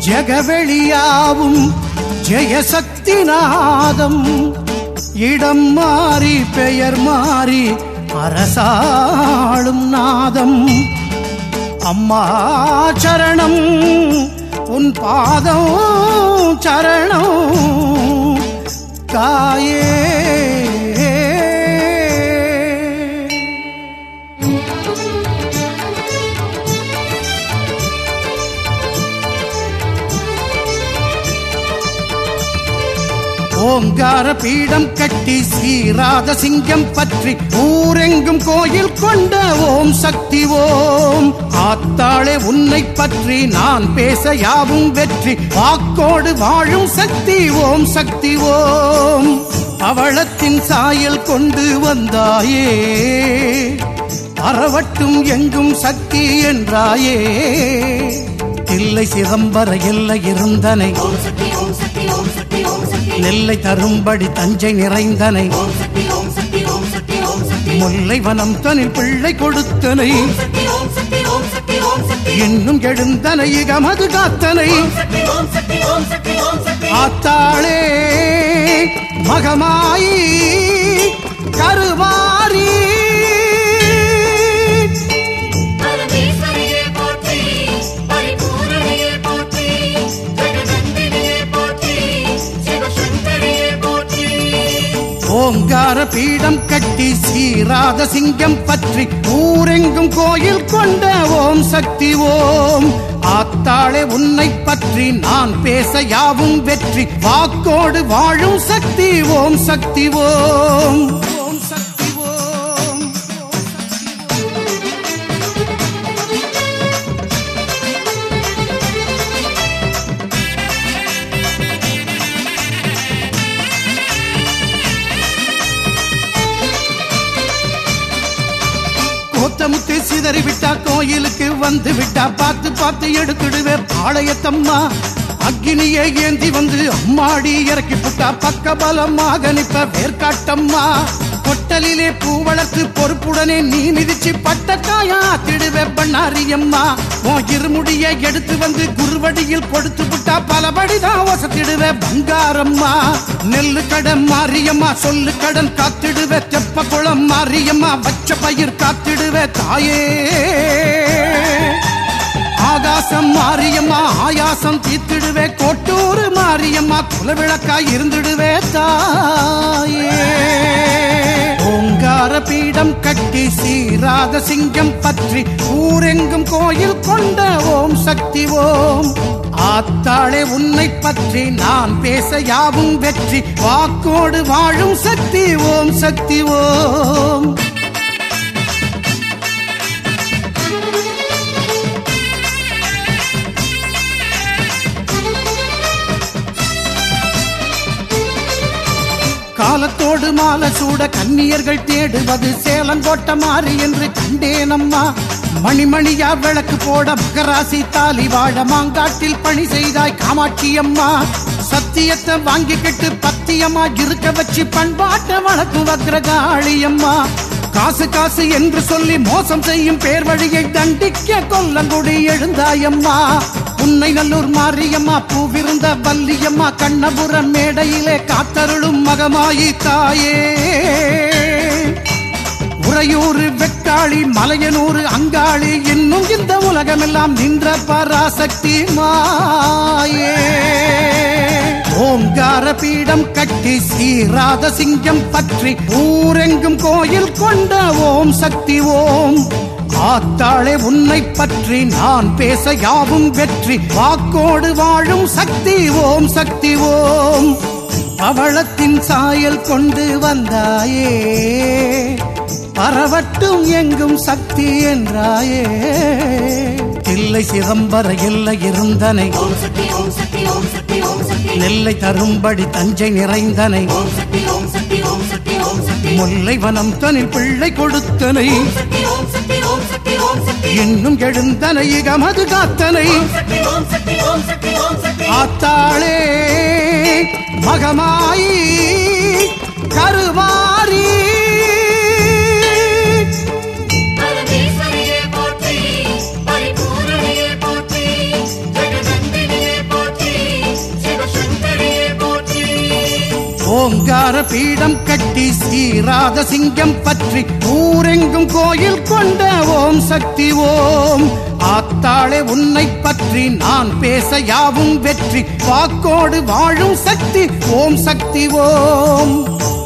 ஜெகவெளியாவும் ஜெயசக்தி நாதம் இடம் மாறி பெயர் மாறி அரசாளும் நாதம் அம்மா சரணம் உன் பாதம் சரணம் தாயே ஓங்கார பீடம் கட்டி ஸ்ரீராத சிங்கம் பற்றி ஊரெங்கும் கோயில் கொண்ட ஓம் சக்தி ஓம் ஆத்தாளே உன்னை பற்றி நான் பேச யாவும் வெற்றி வாக்கோடு வாழும் சக்தி ஓம் சக்தி ஓம் அவளத்தின் சாயல் கொண்டு வந்தாயே அறவட்டும் எங்கும் சக்தி என்றாயே தில்லை சிதம்பர எல்லை இருந்தனை ஓம் சக்தி ஓம் சக்தி ஓம் சக்தி ஓம் சக்தி நெல்லை தரும்படி தஞ்சை நிறைந்தனை ஓம் சக்தி ஓம் சக்தி ஓம் சக்தி ஓம் சக்தி முல்லை வனம் தனில் பிள்ளை கொடுத்தனை ஓம் சக்தி ஓம் சக்தி ஓம் சக்தி ஓம் சக்தி இன்னும் எழுந்தனை இகமது காத்தனை ஓம் சக்தி ஓம் சக்தி ஓம் சக்தி ஓம் சக்தி ஆத்தாளே மகமாயி கருமாறி பரமேஸ்வரியே போற்றி பரிபூரணியே போற்றி ஜெகநந்தினியே போற்றி சிவசங்கரியே போற்றி ஓங்கார பீடம் கட்டி ஸ்ரீராத சிங்கம் பற்றி ஊரெங்கும் கோயில் கொண்ட ஓம் சக்தி ஓம் ஆத்தாளே உன்னை பற்றி நான் பேச யாவும் வெற்றி வாக்கோடு வாழும் சக்தி ஓம் சக்தி ஓம் ஓம் சக்தி ஓம் கோத்தமுத்து சிதறி விட்டா கோயிலுக்கு வந்து விட்டா பார்த்து பார்த்து எடுத்துடுவே பாளையத்தம்மா அக்னியை ஏந்தி வந்து அம்மாடி இறக்கி புட்டா பக்க பலமாக நிப்ப வேர்க்காட்டம்மா கொட்டலிலே பூ வளர்த்து பொறுப்புடனே நீ மிதிச்சு பட்டக்காயா திடுவே பண்ணாரியம்மா உன் இருமுடியை எடுத்து வந்து குருவடியில் கொடுத்து விட்டா பலபடிதான் வசத்திடுவே பங்காரம்மா நெல்லு கடன் மாரியம்மா சொல்லு கடன் காத்திடுவே தெப்ப குளம் மாரியம்மா வச்ச பயிர் காத்திடுவே தாயே ஆகாசம் மாரியம்மா ஆயாசம் தீத்திடுவே கோட்டூர் மாரியம்மா குலவிளக்காய் இருந்திடுவே தாயே ஓங்கார பீடம் கட்டி சீராத சிங்கம் பற்றி ஊரெங்கும் கோயில் கொண்ட ஓம் சக்தி ஓம் ஆத்தாளே உன்னை பற்றி நான் பேச யாவும் வெற்றி வாக்கோடு வாழும் சக்தி ஓம் சக்தி ஓம் காலத்தோடு மாலை சூட கன்னியர்கள் தேடுவது சேலங்கோட்ட மாறி என்று கண்டேனம்மா மணிமணியா விளக்கு போட மகராசி தாலி வாழ மாங்காட்டில் பணி செய்தாய் காமாட்சி அம்மா சத்தியத்தை வாங்கிக்கிட்டு பத்தியமா இருக்க வச்சு பண்பாட்ட வழக்கும் வக்ரகாளி அம்மா காசு காசு என்று சொல்லி மோசம் செய்யும் பேர் வழியை தண்டிக்க கொல்லங்குடி எழுந்தாயம்மா உன்னை நல்லூர் மாரியம்மா பூவிருந்த வல்லியம்மா கண்ணபுரம் மேடையிலே காத்தருளும் மகமாயி தாயே உறையூர் வெக்காளி மலையனூர் அங்காளி இன்னும் இந்த உலகமெல்லாம் நின்ற பராசக்தி மாயே ஓங்கார பீடம் கட்டி சீராத சிங்கம் பற்றி ஊரெங்கும் கோயில் கொண்ட ஓம் சக்தி ஓம் ஆத்தாளே உன்னை பற்றி நான் பேச யாவும் வெற்றி வாக்கோடு வாழும் சக்தி ஓம் சக்தி ஓம் பவளத்தின் சாயல் கொண்டு வந்தாயே பரவட்டும் எங்கும் சக்தி என்றாயே தில்லை சிதம்பர எல்லை இருந்தனை ஓம் சக்தி ஓம் சக்தி ஓம் சக்தி ஓம் சக்தி நெல்லை தரும்படி தஞ்சை நிறைந்தனை ஓம் சக்தி ஓம் சக்தி ஓம் சக்தி ஓம் சக்தி முல்லை வனம் தனில் பிள்ளை கொடுத்தனை ஓம் சக்தி ஓம் சக்தி ஓம் சக்தி ஓம் சக்தி இன்னும் எழுந்தனை இகமது காத்தனை ஓம் சக்தி ஓம் சக்தி ஓம் சக்தி ஓம் சக்தி ஆத்தாளே மகமாயி கருமாறி பரமேஸ்வரியே போற்றி பரிபூரணியே போற்றி ஜெகநந்தினியே போற்றி பீடம் கட்டி சீராத சிங்கம் பற்றி ஊரெங்கும் கோயில் கொண்ட ஓம் சக்தி ஓம் ஆத்தாளே உன்னை பற்றி நான் பேச யாவும் வெற்றி வாக்கோடு வாழும் சக்தி ஓம் சக்தி ஓம்